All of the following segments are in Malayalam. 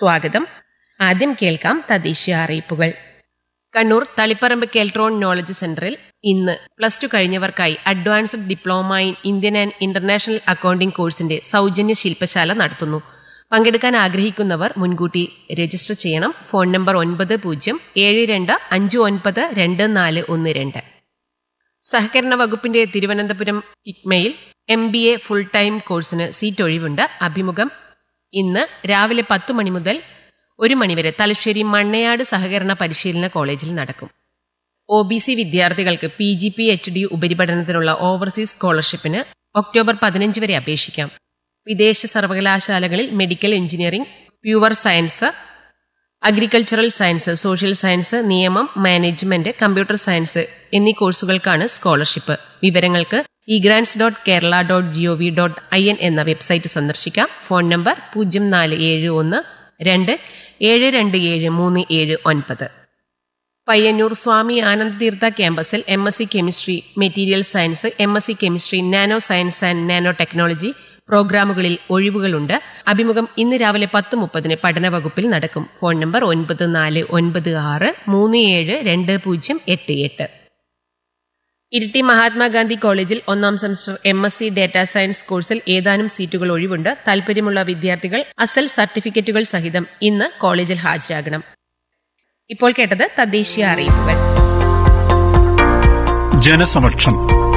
സ്വാഗതം ആദ്യം കേൾക്കാം തദ്ദേശീയ അറിയിപ്പുകൾ കണ്ണൂർ തളിപ്പറമ്പ് കെൽട്രോൺ നോളജ് സെന്ററിൽ ഇന്ന് പ്ലസ് ടു കഴിഞ്ഞവർക്കായി advanced diploma in Indian and international accounting കോഴ്സിന്റെ സൗജന്യ ശില്പശാല നടത്തുന്നു പങ്കെടുക്കാൻ ആഗ്രഹിക്കുന്നവർ മുൻകൂട്ടി രജിസ്റ്റർ ചെയ്യണം ഫോൺ നമ്പർ ഒൻപത് പൂജ്യം ഏഴ് രണ്ട് അഞ്ച് ഒൻപത് രണ്ട് നാല് ഒന്ന് രണ്ട് സഹകരണ വകുപ്പിന്റെ തിരുവനന്തപുരം കിക്മയിൽ M B A full time കോഴ്സിന് സീറ്റ് ഒഴിവുണ്ട് അഭിമുഖം ഇന്ന് രാവിലെ പത്ത് മണി മുതൽ ഒരു മണിവരെ തലശ്ശേരി മണ്ണയാട് സഹകരണ പരിശീലന കോളേജിൽ നടക്കും ഒ ബി സി വിദ്യാർത്ഥികൾക്ക് P G P H D ഉപരിപഠനത്തിനുള്ള ഓവർസീസ് സ്കോളർഷിപ്പിന് ഒക്ടോബർ പതിനഞ്ച് വരെ അപേക്ഷിക്കാം വിദേശ സർവകലാശാലകളിൽ medical engineering pure science agricultural science social science നിയമം മാനേജ്മെന്റ് കമ്പ്യൂട്ടർ സയൻസ് എന്നീ കോഴ്സുകൾക്കാണ് സ്കോളർഷിപ്പ് വിവരങ്ങൾക്ക് E grants dot Kerala dot G O V dot I N എന്ന വെബ്സൈറ്റ് സന്ദർശിക്കാം ഫോൺ നമ്പർ പൂജ്യം നാല് ഏഴ് ഒന്ന് രണ്ട് ഏഴ് രണ്ട് ഏഴ് മൂന്ന് ഏഴ് ഒൻപത് പയ്യന്നൂർ സ്വാമി ആനന്ദ തീർത്ഥ ക്യാമ്പസിൽ M S C chemistry material science M S C chemistry nano science and nano technology പ്രോഗ്രാമുകളിൽ ഒഴിവുകളുണ്ട് അഭിമുഖം ഇന്ന് രാവിലെ പത്ത് മുപ്പതിന് പഠന വകുപ്പിൽ നടക്കും ഫോൺ നമ്പർ ഒൻപത് നാല് ഒൻപത് ആറ് മൂന്ന് ഏഴ് രണ്ട് പൂജ്യം എട്ട് എട്ട് ഇരിട്ടി മഹാത്മാഗാന്ധി കോളേജിൽ ഒന്നാം semester M S C data science കോഴ്സിൽ ഏതാനും സീറ്റുകൾ ഒഴിവുണ്ട് താൽപര്യമുള്ള വിദ്യാർത്ഥികൾ അസൽ സർട്ടിഫിക്കറ്റുകൾ സഹിതം ഇന്ന് കോളേജിൽ ഹാജരാകണം ഇപ്പോൾ കേട്ടത് തദ്ദേശീയ അറിയിപ്പുകൾ ജനസമക്ഷം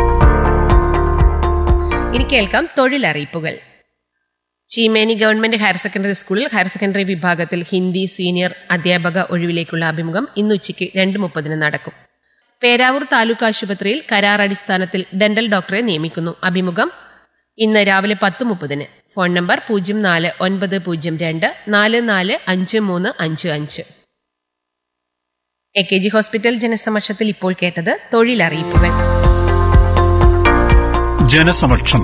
ഇനി കേൾക്കാം തൊഴിലറിയിപ്പുകൾ ചീമേനി ഗവൺമെന്റ് ഹയർ സെക്കൻഡറി സ്കൂളിൽ ഹയർ സെക്കൻഡറി വിഭാഗത്തിൽ ഹിന്ദി സീനിയർ അധ്യാപക ഒഴിവിലേക്കുള്ള അഭിമുഖം ഇന്ന് ഉച്ചയ്ക്ക് രണ്ട് മുപ്പതിന് നടക്കും പേരാവൂർ താലൂക്ക് ആശുപത്രിയിൽ കരാർ അടിസ്ഥാനത്തിൽ ഡെന്റൽ ഡോക്ടറെ നിയമിക്കുന്നു അഭിമുഖം ഇന്ന് രാവിലെ പത്ത് മുപ്പതിന് ഫോൺ നമ്പർ പൂജ്യം നാല് ഒൻപത് പൂജ്യം രണ്ട് നാല് നാല് അഞ്ച് മൂന്ന് അഞ്ച് അഞ്ച് എ കെ ജി ഹോസ്പിറ്റൽ ജനസമക്ഷത്തിൽ ഇപ്പോൾ കേട്ടത് തൊഴിലറിയിപ്പുകൾ ജനസമക്ഷം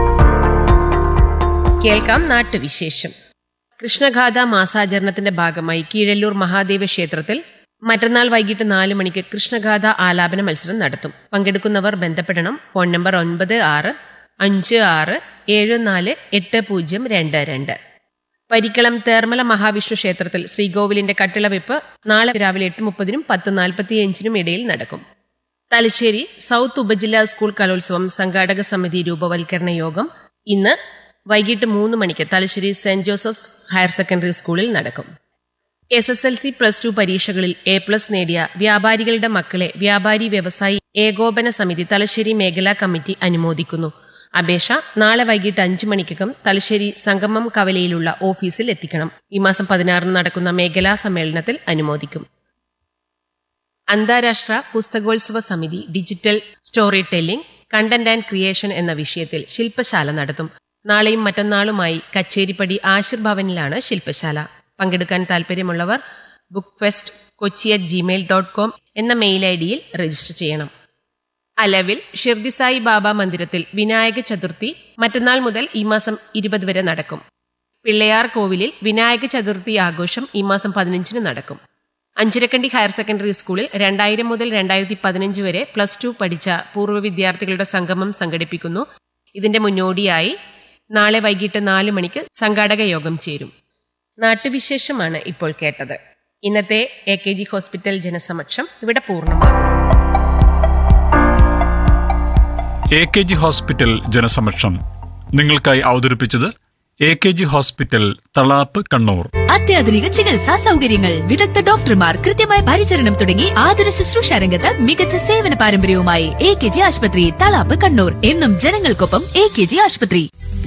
കേൾക്കാം നാട്ടുവിശേഷം കൃഷ്ണഗാഥ മാസാചരണത്തിന്റെ ഭാഗമായി കീഴല്ലൂർ മഹാദേവ ക്ഷേത്രത്തിൽ മറ്റന്നാൾ വൈകിട്ട് നാല് മണിക്ക് കൃഷ്ണഗാഥ ആലാപന മത്സരം നടത്തും പങ്കെടുക്കുന്നവർ ബന്ധപ്പെടണം ഫോൺ നമ്പർ ഒൻപത് ആറ് അഞ്ച് ആറ് ഏഴ് നാല് എട്ട് പൂജ്യം രണ്ട് രണ്ട് പരിക്കളം തേർമല മഹാവിഷ്ണു ക്ഷേത്രത്തിൽ ശ്രീകോവിലിന്റെ കട്ടിളവെപ്പ് നാളെ രാവിലെ എട്ട് മുപ്പതിനും പത്ത് നാൽപ്പത്തിയഞ്ചിനും ഇടയിൽ നടക്കും തലശ്ശേരി സൗത്ത് ഉപജില്ലാ സ്കൂൾ കലോത്സവം സംഘാടക സമിതി രൂപവൽക്കരണ യോഗം ഇന്ന് വൈകിട്ട് മൂന്ന് മണിക്ക് Thalassery saint Joseph's higher secondary സ്കൂളിൽ നടക്കും S S L C plus two പരീക്ഷകളിൽ എ പ്ലസ് നേടിയ വ്യാപാരികളുടെ മക്കളെ വ്യാപാരി വ്യവസായി ഏകോപന സമിതി തലശ്ശേരി മേഖലാ കമ്മിറ്റി അനുമോദിക്കുന്നു അപേക്ഷ നാളെ വൈകിട്ട് അഞ്ചു മണിക്കകം തലശ്ശേരി സംഗമം കവലയിലുള്ള ഓഫീസിൽ എത്തിക്കണം ഈ മാസം പതിനാറിന് നടക്കുന്ന മേഖലാ സമ്മേളനത്തിൽ അനുമോദിക്കും അന്താരാഷ്ട്ര പുസ്തകോത്സവ സമിതി digital story telling content and creation എന്ന വിഷയത്തിൽ ശില്പശാല നടത്തും നാളെയും മറ്റന്നാളുമായി കച്ചേരിപ്പടി ആശിർ ഭവനിലാണ് ശില്പശാല പങ്കെടുക്കാൻ താൽപ്പര്യമുള്ളവർ book fest Kochi at gmail dot com എന്ന മെയിൽ ഐ ഡിയിൽ രജിസ്റ്റർ ചെയ്യണം അലവിൽ ഷിർദിസായി ബാബ മന്ദിരത്തിൽ വിനായക ചതുർത്ഥി മറ്റന്നാൾ മുതൽ ഈ മാസം ഇരുപത് വരെ നടക്കും പിള്ളയാർ കോവിലിൽ വിനായക ചതുർത്ഥി ആഘോഷം ഈ മാസം പതിനഞ്ചിന് നടക്കും അഞ്ചരക്കണ്ടി ഹയർ സെക്കൻഡറി സ്കൂളിൽ രണ്ടായിരം മുതൽ രണ്ടായിരത്തി പതിനഞ്ച് വരെ പ്ലസ് ടു പഠിച്ച പൂർവ്വ വിദ്യാർത്ഥികളുടെ സംഗമം സംഘടിപ്പിക്കുന്നു ഇതിന്റെ മുന്നോടിയായി നാളെ വൈകിട്ട് നാല് മണിക്ക് സംഘാടക യോഗം ചേരും നാട്ടുവിശേഷമാണ് ഇപ്പോൾ കേട്ടത് ഇന്നത്തെ എ കെ ജി ഹോസ്പിറ്റൽ ജനസമക്ഷം ഇവിടെ പൂർണ്ണമാകുന്നു എ കെ ജി ഹോസ്പിറ്റൽ ജനസമക്ഷം നിങ്ങൾക്കായി അവതരിപ്പിച്ചത് A K G hospital Thalap Kannur അത്യാധുനിക ചികിത്സാ സൗകര്യങ്ങൾ വിദഗ്ധ ഡോക്ടർമാർ കൃത്യമായ പരിചരണം തുടങ്ങി ആതുര ശുശ്രൂഷ രംഗത്ത് മികച്ച സേവന പാരമ്പര്യവുമായി എ കെ ജി ആശുപത്രി തളാപ്പ് കണ്ണൂർ എന്നും ജനങ്ങൾക്കൊപ്പം എ കെ ജി ആശുപത്രി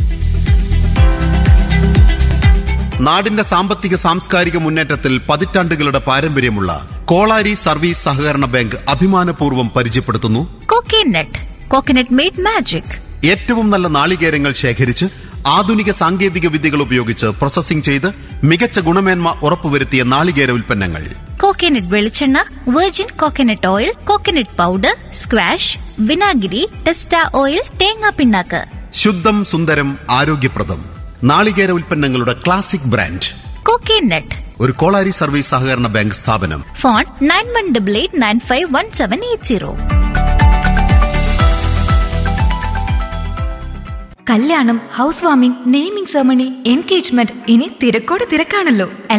നാടിന്റെ സാമ്പത്തിക സാംസ്കാരിക മുന്നേറ്റത്തിൽ പതിറ്റാണ്ടുകളുടെ പാരമ്പര്യമുള്ള കോളാരി സർവീസ് സഹകരണ ബാങ്ക് അഭിമാനപൂർവ്വം പരിചയപ്പെടുത്തുന്നു കോക്കേനട്ട് കോക്കനട്ട് മെയ്ഡ് മാജിക് ഏറ്റവും നല്ല നാളികേരങ്ങൾ ശേഖരിച്ച് ആധുനിക സാങ്കേതിക വിദ്യകൾ ഉപയോഗിച്ച് പ്രോസസ്സിംഗ് ചെയ്ത് മികച്ച ഗുണമേന്മ ഉറപ്പുവരുത്തിയ നാളികേര ഉൽപ്പന്നങ്ങൾ കോക്കനട്ട് വെളിച്ചെണ്ണ virgin coconut oil coconut powder squash വിനാഗിരി ടെസ്റ്റ ഓയിൽ തേങ്ങാ പിണ്ണാക്ക് ശുദ്ധം സുന്ദരം ആരോഗ്യപ്രദം നാളികേര ഉൽപ്പന്നങ്ങളുടെ ക്ലാസിക് ബ്രാൻഡ് കോക്കനട്ട് ഒരു കോളാരി സർവീസ് സഹകരണ ബാങ്ക് സ്ഥാപനം phone nine one double eight nine five one seven eight zero കല്യാണം house warming naming ceremony engagement ഇനി തിരക്കോട് തിരക്കാണല്ലോ